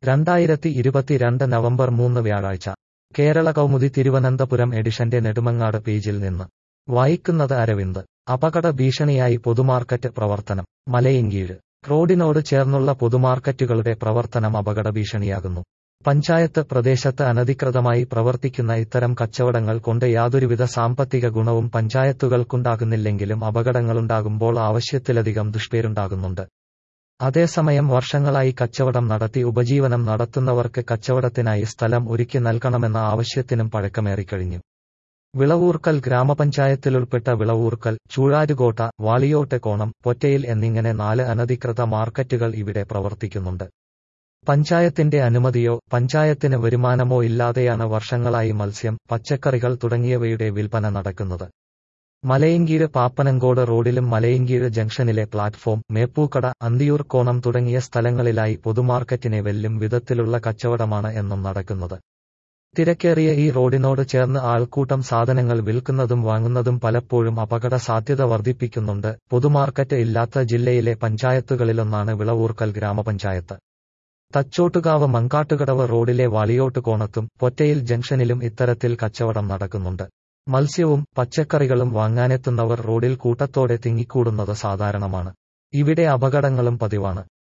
രണ്ടായിരത്തി ഇരുപത്തിരണ്ട് നവംബർ മൂന്ന് വ്യാഴാഴ്ച കേരള കൗമുദി തിരുവനന്തപുരം എഡിഷന്റെ നെടുമങ്ങാട് പേജിൽ നിന്ന് വായിക്കുന്നത് അരവിന്ദ് അപകട ഭീഷണിയായി പൊതുമാർക്കറ്റ് പ്രവർത്തനം മലയങ്കീഴ് റോഡിനോട് ചേർന്നുള്ള പൊതുമാർക്കറ്റുകളുടെ പ്രവർത്തനം അപകട ഭീഷണിയാകുന്നു പഞ്ചായത്ത് പ്രദേശത്ത് അനധികൃതമായി പ്രവർത്തിക്കുന്ന ഇത്തരം കച്ചവടങ്ങൾ കൊണ്ട് യാതൊരുവിധ സാമ്പത്തിക ഗുണവും പഞ്ചായത്തുകൾക്കുണ്ടാകുന്നില്ലെങ്കിലും അപകടങ്ങളുണ്ടാകുമ്പോൾ ആവശ്യത്തിലധികം ദുഷ്പേരുണ്ടാകുന്നുണ്ട് അതേസമയം വർഷങ്ങളായി കച്ചവടം നടത്തി ഉപജീവനം നടത്തുന്നവർക്ക് കച്ചവടത്തിനായി സ്ഥലം ഒരുക്കി നൽകണമെന്ന ആവശ്യത്തിനും പഴക്കമേറിക്കഴിഞ്ഞു വിളവൂർക്കൽ ഗ്രാമപഞ്ചായത്തിലുൾപ്പെട്ട വിളവൂർക്കൽ ചൂഴാരുകോട്ട വാളിയോട്ട് കോണം പൊറ്റയിൽ എന്നിങ്ങനെ നാല് അനധികൃത മാർക്കറ്റുകൾ ഇവിടെ പ്രവർത്തിക്കുന്നുണ്ട് പഞ്ചായത്തിന്റെ അനുമതിയോ പഞ്ചായത്തിന് വരുമാനമോ ഇല്ലാതെയാണ് വർഷങ്ങളായി മത്സ്യം പച്ചക്കറികൾ തുടങ്ങിയവയുടെ വിൽപ്പന നടക്കുന്നത് മലയങ്കീഴ് പാപ്പനങ്കോട് റോഡിലും മലയങ്കീഴ് ജംഗ്ഷനിലെ പ്ലാറ്റ്ഫോം മേപ്പൂക്കട അന്തിയൂർ കോണം തുടങ്ങിയ സ്ഥലങ്ങളിലായി പൊതുമാർക്കറ്റിനെ വെല്ലും വിധത്തിലുള്ള കച്ചവടമാണ് എന്നും നടക്കുന്നത് തിരക്കേറിയ ഈ റോഡിനോട് ചേർന്ന് ആൾക്കൂട്ടം സാധനങ്ങൾ വിൽക്കുന്നതും വാങ്ങുന്നതും പലപ്പോഴും അപകട സാധ്യത വർദ്ധിപ്പിക്കുന്നുണ്ട് പൊതുമാർക്കറ്റ് ഇല്ലാത്ത ജില്ലയിലെ പഞ്ചായത്തുകളിലൊന്നാണ് വിളവൂർക്കൽ ഗ്രാമപഞ്ചായത്ത് തച്ചോട്ടുകാവ് മങ്കാട്ടുകടവ് റോഡിലെ വാളിയോട്ട് കോണത്തും പൊറ്റയിൽ ജംഗ്ഷനിലും ഇത്തരത്തിൽ കച്ചവടം നടക്കുന്നുണ്ട് മത്സ്യവും പച്ചക്കറികളും വാങ്ങാനെത്തുന്നവർ റോഡിൽ കൂട്ടത്തോടെ തിങ്ങിക്കൂടുന്നത് സാധാരണമാണ് ഇവിടെ അപകടങ്ങളും പതിവാണ്